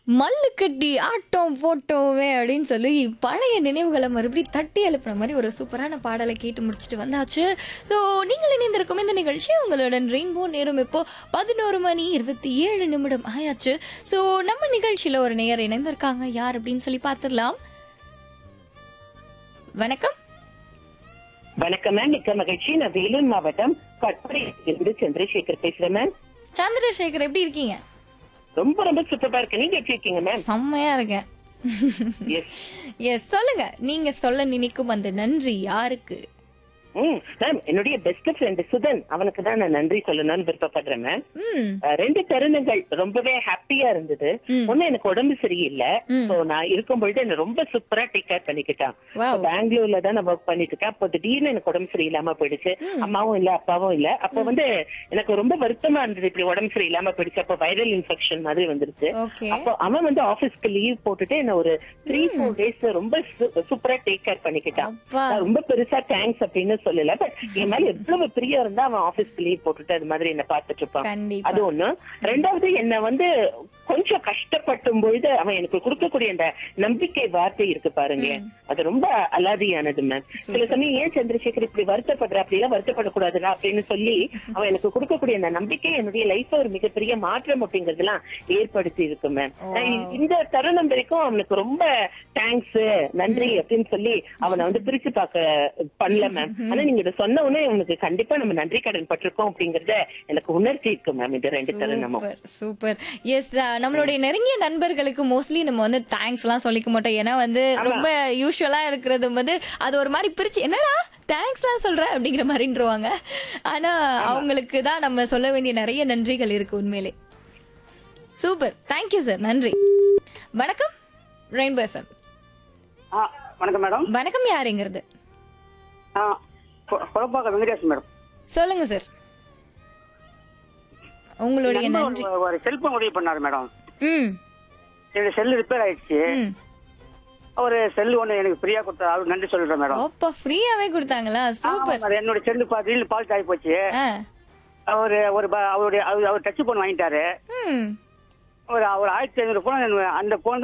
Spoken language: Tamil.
மல்லு கட்டி ஆட்டம் போட்டோமே அப்படின்னு சொல்லி பழைய நினைவுகளை மறுபடியும் தட்டி எழுப்புன மாதிரி ஒரு சூப்பரான பாடலை கேட்டு முடிச்சுட்டு வந்தாச்சு ஸோ நீங்கள் இணைந்திருக்கும் இந்த நிகழ்ச்சி உங்களுடன் ரெயின்போ நேரம் இப்போ பதினோரு மணி இருபத்தி ஏழு நிமிடம் ஆயாச்சு ஸோ நம்ம நிகழ்ச்சியில ஒரு நேயர் இணைந்திருக்காங்க யார் அப்படின்னு சொல்லி பார்த்துடலாம் வணக்கம் வணக்கம் மேம் மிக்க மகிழ்ச்சி நான் வேலூர் மாவட்டம் கட்படையிலிருந்து சந்திரசேகர் பேசுறேன் மேம் சந்திரசேகர் எப்படி இருக்கீங்க ரொம்ப ரொம்ப சூப்பரா இருக்கு நீங்க எப்படி இருக்கீங்க மேம் செம்மையா இருக்கேன் எஸ் எஸ் சொல்லுங்க நீங்க சொல்ல நினைக்கும் அந்த நன்றி யாருக்கு ம் மேம் என்னுடைய பெஸ்ட் ஃப்ரெண்ட் சுதன் அவனுக்கு தான் நான் நன்றி சொல்லணும்னு விருப்பப்படுறேன் மேம் ம் அஹ், ரெண்டு தருணங்கள் ரொம்பவே ஹாப்பியா இருந்தது ம். ஒண்ணு எனக்கு உடம்பு சரியில்லை ம். சோ நான் இருக்கும் பொழுது என்ன ரொம்ப சூப்பரா டேக் கேர் பண்ணிக்கிட்டான் Wow. இப்ப பெங்களூர்ல தான் நான் ஒர்க் பண்ணிட்டு இருக்கேன் அப்போ திடீர்னு எனக்கு உடம்பு சரியில்லாம போயிடுச்சு அம்மாவும் இல்ல அப்பாவும் இல்ல அப்ப வந்து எனக்கு ரொம்ப வருத்தமா இருந்தது இப்படி உடம்பு சரியில்லாம போயிடுச்சு அப்போ வைரல் இன்ஃபெக்ஷன் மாதிரி வந்துருச்சு ஓகே அப்போ அவன் வந்து ஆபீஸ்க்கு லீவ் போட்டுட்டு என்ன ஒரு த்ரீ ஃபோர் டேஸ் ரொம்ப சூப்பரா டேக் கேர் பண்ணிக்கிட்டான் அப்பா நான் ரொம்ப பெருசா தேங்க்ஸ் அப்படின்னு சொல்லல பட் என் மேல எவ்வளவு பிரியம் இருந்தா அவன் ஆபீஸ்க்கு லீவ் போட்டுட்டு அது மாதிரி என்ன பாத்துட்டு இருப்பான் கண்டிப்பா அது ஒண்ணு ரெண்டாவது என்ன வந்து கொஞ்சம் கஷ்டப்பட்டும் பொழுது அவன் எனக்கு கொடுக்கக்கூடிய அந்த நம்பிக்கை வார்த்தை இருக்கு பாருங்களேன் அது ரொம்ப அலாதியானது மேம் சில சமயம் ஏன் சந்திரசேகர் இப்படி வருத்தப்படுற அப்படி எல்லாம் வருத்தப்படக்கூடாதுடா அப்படின்னு சொல்லி அவன் எனக்கு கொடுக்கக்கூடிய அந்த நம்பிக்கை என்னுடைய லைஃப்ல ஒரு மிகப்பெரிய மாற்றம் அப்படிங்கறதெல்லாம் ஏற்படுத்தி இருக்கு மேம் இந்த தருணம் வரைக்கும் அவனுக்கு ரொம்ப தேங்க்ஸ் நன்றி அப்படின்னு சொல்லி அவனை வந்து பிரிச்சு பார்க்க பண்ணல மேம் ஆனா நீங்க இதை சொன்ன உடனே உனக்கு கண்டிப்பா நம்ம நன்றி கடன் பட்டிருக்கோம் அப்படிங்கறத எனக்கு உணர்த்தி இருக்கு மேம் இது ரெண்டு தருணமும் சூப்பர் சூப்பர் எஸ் நம்மளுடைய நெருங்கிய நண்பர்களுக்கு மோஸ்ட்லி நம்ம வந்து தேங்க்ஸ் எல்லாம் சொல்லிக்க மாட்டோம் ஏன்னா வந்து ரொம்ப யூஸ்வலா இருக்கிறது வந்து அது ஒரு மாதிரி பிரிச்சு என்னடா தேங்க்ஸ் எல்லாம் சொல்ற அப்படிங்கிற மாதிரின்றவாங்க ஆனா அவங்களுக்கு தான் நம்ம சொல்ல வேண்டிய நிறைய நன்றிகள் இருக்கு உண்மையிலே சூப்பர் தேங்க்யூ சார் நன்றி வணக்கம் ரெயின்போ எஃப்எம் ஆ வணக்கம் மேடம் வணக்கம் யாருங்கிறது ஆ கொ- கொலப்பாக்கம் வெங்கடேஷ் மேடம் சொல்லுங்க சார் உங்களுடைய நண்பர் நன்றி ஒரு- ஒரு செல்போன் உதவி பண்ணாரு மேடம் ம் என்னோட செல் ரிப்பேர் ஆயிடுச்சு ம் ஒரு செல் ஒண்ணு எனக்கு ஃப்ரீயா கொடுத்தா அவருக்கு நன்றி சொல்றேன் மேடம் அப்பா ஃப்ரீயாவே கொடுத்தாங்களா சூப்பர் ஆமா, அது என்னோட செல்லு பாத்து பால்ட் ஆகி போச்சு ஆ அவரு ஒரு ப- அவருடைய அவர் அவர் டச் போன் வாங்கிட்டாரு ம் ஒரு ஒரு ஆயிரத்தி ஐநூறு போன் அந்த போன்